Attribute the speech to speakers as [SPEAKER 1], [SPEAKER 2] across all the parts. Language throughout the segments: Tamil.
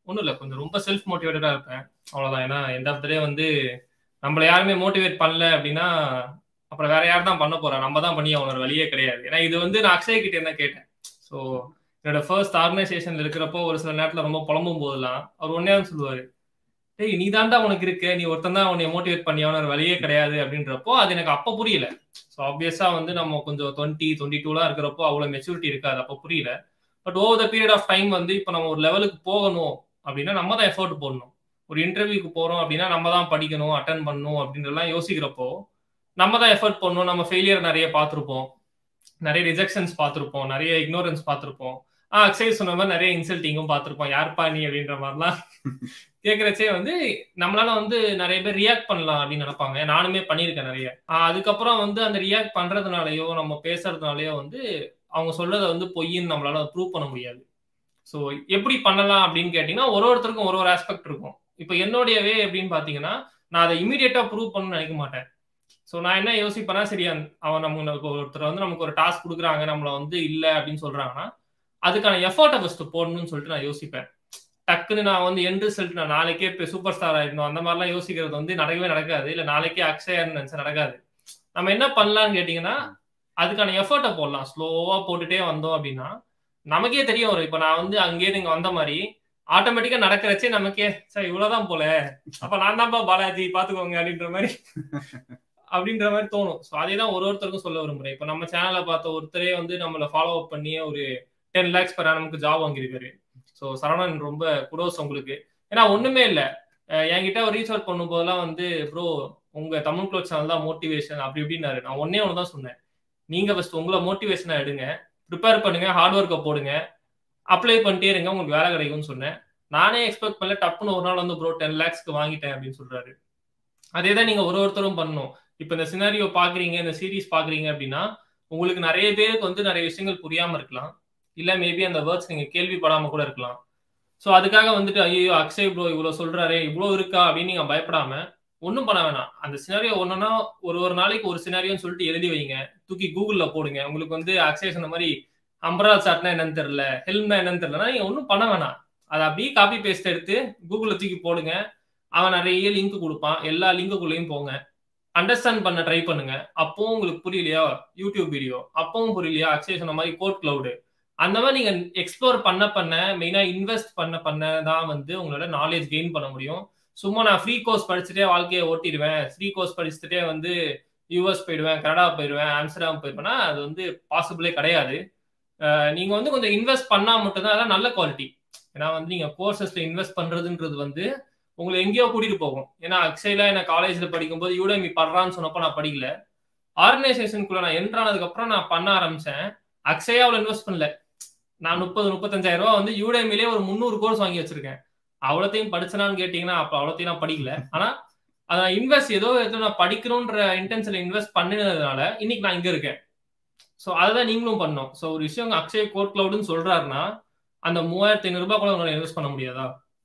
[SPEAKER 1] ஒன்றும் இல்லை கொஞ்சம் ரொம்ப செல்ஃப் மோட்டிவேட்டடாக இருப்பேன் அவ்வளோதான் ஏன்னா எண்ட் ஆஃப் த டே வந்து நம்மளை யாருமே மோட்டிவேட் பண்ணல அப்படின்னா அப்புறம் வேற யார் தான் பண்ண போறா நம்ம தான் பண்ணி அவனோட வழியே கிடையாது ஏன்னா இது வந்து நான் அக்ஷய் கிட்ட என்ன கேட்டேன் ஸோ என்னோட ஃபர்ஸ்ட் ஆர்கனைசேஷன்ல இருக்கிறப்போ ஒரு சில நேரத்தில் ரொம்ப புலம்பும் போதெல்லாம் அவர் ஒன்னே சொல்லுவாரு டேய் நீ தாண்டா உனக்கு இருக்கு நீ ஒருத்தன் தான் உன்னை மோட்டிவேட் பண்ணி அவனோட வழியே கிடையாது அப்படின்றப்போ அது எனக்கு அப்போ புரியல ஸோ ஆப்வியஸா வந்து நம்ம கொஞ்சம் டுவெண்ட்டி டுவெண்ட்டி டூலாம் இருக்கிறப்போ அவ்வளோ மெச்சூரிட்டி இருக்காது அப்போ புரியல but over the period of time வந்து இப்போ நம்ம ஒரு லெவலுக்கு போகணும் அப்படின்னா நம்ம தான் எஃபோர்ட் போடணும் ஒரு இன்டர்வியூக்கு போறோம் அப்படின்னா நம்ம தான் படிக்கணும் அட்டன் பண்ணணும் அப்படின்றலாம் யோசிக்கிறப்போ நம்ம தான் எஃபர்ட் பண்ணணும் நம்ம ஃபெயிலியர் நிறைய பார்த்துருப்போம் நிறைய ரிஜெக்ஷன்ஸ் பார்த்துருப்போம் நிறைய இக்னோரன்ஸ் பார்த்துருப்போம் ஆஹ் அக்ஷய் சொன்ன மாதிரி நிறைய இன்சல்ட்டிங்கும் பார்த்துருப்போம் யார்ப்பா நீ அப்படின்ற மாதிரிலாம் கேட்குறச்சே வந்து நம்மளால வந்து நிறைய பேர் ரியாக்ட் பண்ணலாம் அப்படின்னு நினைப்பாங்க நானுமே பண்ணியிருக்கேன் நிறைய அதுக்கப்புறம் வந்து அந்த ரியாக்ட் பண்றதுனாலயோ நம்ம பேசுறதுனாலயோ வந்து அவங்க சொல்றதை வந்து பொய்ன்னு நம்மளால ப்ரூவ் பண்ண முடியாது ஸோ எப்படி பண்ணலாம் அப்படின்னு கேட்டீங்கன்னா ஒரு ஒருத்தருக்கும் ஒரு ஒரு ஆஸ்பெக்ட் இருக்கும் இப்போ என்னுடைய வே அப்படின்னு பார்த்தீங்கன்னா நான் அதை இமீடியட்டா ப்ரூவ் பண்ணணும்னு நினைக்க மாட்டேன் ஸோ நான் என்ன யோசிப்பேன்னா சரி அவன் நமக்கு ஒருத்தர் வந்து நமக்கு ஒரு டாஸ்க் கொடுக்குறாங்க நம்மளை வந்து இல்லை அப்படின்னு சொல்றாங்கன்னா அதுக்கான எஃபர்ட்டை ஃபர்ஸ்ட் போடணும்னு சொல்லிட்டு நான் யோசிப்பேன் டக்குன்னு நான் வந்து என் ரிசல்ட் நான் நாளைக்கே இப்போ சூப்பர் ஸ்டார் ஆயிடணும் அந்த மாதிரிலாம் யோசிக்கிறது வந்து நடக்கவே நடக்காது இல்லை நாளைக்கே அக்ஷயான்னு நினைச்சா நடக்காது நம்ம என்ன பண்ணலாம்னு கேட்டிங்கன்னா அதுக்கான எஃபர்ட்டை போடலாம் ஸ்லோவா போட்டுட்டே வந்தோம் அப்படின்னா நமக்கே தெரியும் வரும் இப்போ நான் வந்து அங்கேயே நீங்க வந்த மாதிரி ஆட்டோமேட்டிக்கா நடக்கிறச்சே நமக்கே சார் இவ்வளவுதான் போல அப்ப நான் தான்ப்பா பாலாஜி பாத்துக்கோங்க அப்படின்ற மாதிரி அப்படின்ற மாதிரி தோணும் ஸோ அதே தான் ஒரு ஒருத்தருக்கும் சொல்ல விரும்புறேன் இப்போ நம்ம சேனலை பார்த்த ஒருத்தரே வந்து நம்மளை ஃபாலோ அப் பண்ணி ஒரு டென் லேக்ஸ் பெற நமக்கு ஜாப் வாங்கியிருக்காரு ஸோ சரவணன் ரொம்ப குடோஸ் உங்களுக்கு ஏன்னா ஒண்ணுமே இல்லை என்கிட்ட ஒரு ரீச் அவுட் பண்ணும் போதெல்லாம் வந்து ப்ரோ உங்க தமிழ் க்ளோத் சேனல் தான் மோட்டிவேஷன் அப்படி இப்படின்னாரு நான் ஒன்னே ஒன்று தான் சொன்னேன் நீங்க ஃபர்ஸ்ட் உங்களை மோட்டிவேஷனா எடுங்க ப்ரிப்பேர் பண்ணுங்க ஹார்ட் ஒர்க்கை போடுங்க அப்ளை பண்ணிட்டே இருங்க உங்களுக்கு வேலை கிடைக்கும்னு சொன்னேன் நானே எக்ஸ்பெக்ட் பண்ணல டப்புன்னு ஒரு நாள் வந்து ப்ரோ டென் லேக்ஸ்க்கு வாங்கிட்டேன் அப்படின்னு சொல்றாரு அதே தான் நீங்க ஒரு ஒருத்தரும் பண்ணணும் இப்போ இந்த சினாரியோ பாக்குறீங்க இந்த சீரீஸ் பாக்குறீங்க அப்படின்னா உங்களுக்கு நிறைய பேருக்கு வந்து நிறைய விஷயங்கள் புரியாம இருக்கலாம் இல்ல மேபி அந்த வேர்ட்ஸ் நீங்க கேள்விப்படாம கூட இருக்கலாம் ஸோ அதுக்காக வந்துட்டு ஐயோ அக்ஷய் ப்ரோ இவ்வளவு சொல்றாரு இவ்வளவு இருக்கா அப்படின்னு நீங்க பயப்படாம ஒன்றும் பண்ண வேணாம் அந்த சினாரியோ ஒன்றுனா ஒரு ஒரு நாளைக்கு ஒரு சினாரியோன்னு சொல்லிட்டு எழுதி வைங்க தூக்கி கூகுள்ல போடுங்க உங்களுக்கு வந்து அக்ஷய் சொன்ன மாதிரி அம்பரா சாட்னா என்னன்னு தெரியல ஹெல்ம்னா என்னன்னு தெரியலனா நீங்க ஒன்றும் பண்ண வேணாம் அதை அப்படியே காப்பி பேஸ்ட் எடுத்து கூகுள்ல தூக்கி போடுங்க அவன் நிறைய லிங்க் கொடுப்பான் எல்லா லிங்குக்குள்ளேயும் போங்க அண்டர்ஸ்டாண்ட் பண்ண ட்ரை பண்ணுங்க அப்பவும் உங்களுக்கு புரியலையா யூடியூப் வீடியோ அப்பவும் புரியலையா அக்ஷய் சொன்ன மாதிரி கோட் கிளவுடு அந்த மாதிரி நீங்க எக்ஸ்ப்ளோர் பண்ண பண்ண மெயினா இன்வெஸ்ட் பண்ண பண்ண தான் வந்து உங்களோட நாலேஜ் கெயின் பண்ண முடியும் சும்மா நான் ஃப்ரீ கோர்ஸ் படிச்சுட்டே வாழ்க்கையை ஓட்டிடுவேன் ஃப்ரீ கோர்ஸ் படிச்சுட்டே வந்து யூஎஸ் போயிடுவேன் கனடா போயிடுவேன் ஆம்ஸ்டர்டாம் போயிடுவேன்னா அது வந்து பாசிபிளே கிடையாது நீங்க வந்து கொஞ்சம் இன்வெஸ்ட் பண்ணா மட்டும்தான் அதான் நல்ல குவாலிட்டி ஏன்னா வந்து நீங்க கோர்சஸ்ல இன்வெஸ்ட் பண்றதுன்றது வந்து உங்களை எங்கேயோ கூட்டிட்டு போகும் ஏன்னா அக்ஷய்ல என்ன காலேஜ்ல படிக்கும்போது யூடமி படுறான்னு சொன்னப்போ நான் படிக்கல ஆர்கனைசேஷனுக்குள்ள நான் என்ட்ரானதுக்கு அப்புறம் நான் பண்ண ஆரம்பிச்சேன் அக்ஷயா அவ்வளவு இன்வெஸ்ட் பண்ணல நான் முப்பது முப்பத்தஞ்சாயிரம் ரூபாய் வந்து யூடமிலே ஒரு முந்நூறு கோர்ஸ் வாங்கி வச்சிருக்கேன் அவ்வளோத்தையும் படிச்சனான்னு கேட்டீங்கன்னா அப்ப அவ்வளோத்தையும் நான் படிக்கல ஆனா அதை இன்வெஸ்ட் ஏதோ ஏதோ நான் படிக்கணுன்ற இன்டென்ஷன்ல இன்வெஸ்ட் பண்ணினதுனால இன்னைக்கு நான் இங்க இருக்கேன் ஸோ அதை தான் நீங்களும் பண்ணோம் ஸோ ஒரு விஷயம் அக்ஷய் கோட் கிளவுடுன்னு சொல்றாருன்னா அந்த மூவாயிரத்தி ஐநூறு ரூபாய் கூட உங்களால் இன்வெஸ்ட் பண்ண முடியாதா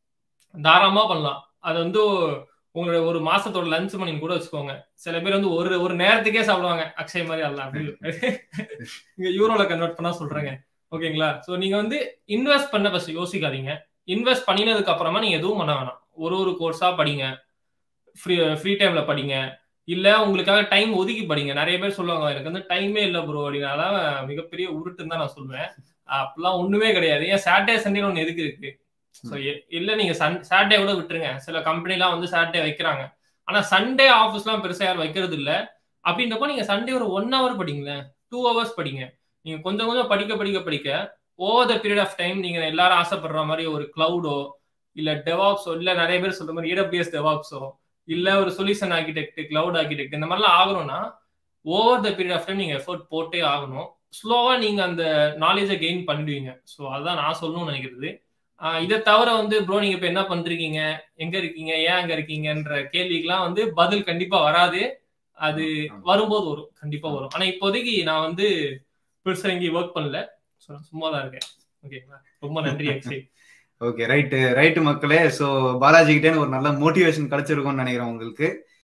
[SPEAKER 1] தாராளமா பண்ணலாம் அது வந்து உங்களோட ஒரு மாசத்தோட லஞ்ச் மணின்னு கூட வச்சுக்கோங்க சில பேர் வந்து ஒரு ஒரு நேரத்துக்கே சாப்பிடுவாங்க அக்ஷய் மாதிரி அல்ல அப்படின்னு இங்க யூரோல கன்வெர்ட் பண்ணா சொல்றேங்க ஓகேங்களா ஸோ நீங்க வந்து இன்வெஸ்ட் பண்ண ஃபர்ஸ்ட் யோசிக்காதீங்க இன்வெஸ்ட் பண்ணினதுக்கு அப்புறமா நீங்க எதுவும் பண்ண வேணாம் ஒரு ஒரு கோர்ஸா படிங்க ஃப்ரீ ஃப்ரீ டைம்ல படிங்க இல்ல உங்களுக்காக டைம் ஒதுக்கி படிங்க நிறைய பேர் சொல்லுவாங்க எனக்கு வந்து டைமே இல்லை ப்ரோ அப்படின்னா அதான் மிகப்பெரிய உருட்டுன்னு தான் நான் சொல்லுவேன் அப்படிலாம் ஒண்ணுமே கிடையாது ஏன் சாட்டர்டே சண்டே ஒன்று எதுக்கு இருக்கு ஸோ இல்ல நீங்க சன் சாட்டர்டே கூட விட்டுருங்க சில கம்பெனிலாம் வந்து சாட்டர்டே வைக்கிறாங்க ஆனா சண்டே ஆஃபீஸ்லாம் பெருசா யாரும் வைக்கிறது இல்லை அப்படின்றப்போ நீங்க சண்டே ஒரு ஒன் ஹவர் படிங்களேன் டூ ஹவர்ஸ் படிங்க நீங்க கொஞ்சம் கொஞ்சம் படிக்க படிக்க படிக்க over the period of time நீங்க எல்லாரும் ஆசைப்படுற மாதிரி ஒரு கிளவுடோ இல்ல டெவாப்ஸோ இல்ல நிறைய பேர் சொல்ற மாதிரி இடபிள்யூஎஸ் டெவாப்ஸோ இல்ல ஒரு சொல்யூஷன் ஆர்கிடெக்ட் கிளவுட் ஆர்கிடெக்ட் இந்த மாதிரிலாம் ஆகணும்னா over the period of time நீங்க எஃபர்ட் போட்டே ஆகணும் ஸ்லோவா நீங்க அந்த நாலேஜை கெயின் பண்ணிடுவீங்க ஸோ அதுதான் நான் சொல்லணும்னு நினைக்கிறது இதை தவிர வந்து ப்ரோ நீங்க இப்ப என்ன பண்றீங்க எங்க இருக்கீங்க ஏன் அங்க இருக்கீங்கன்ற கேள்விக்கெல்லாம் வந்து பதில் கண்டிப்பா வராது அது வரும்போது வரும் கண்டிப்பா வரும் ஆனா இப்போதைக்கு நான் வந்து பெருசா எங்கேயும் ஒர்க் பண்ணல சும்மா தான் இருக்கேன் ஓகேங்களா ரொம்ப நன்றி அக்ஷய்
[SPEAKER 2] ஓகே ரைட்டு ரைட்டு மக்களே ஸோ பாலாஜி கிட்டே ஒரு நல்ல மோட்டிவேஷன் கிடைச்சிருக்கும்னு நினைக்கிறேன் உங்களுக்கு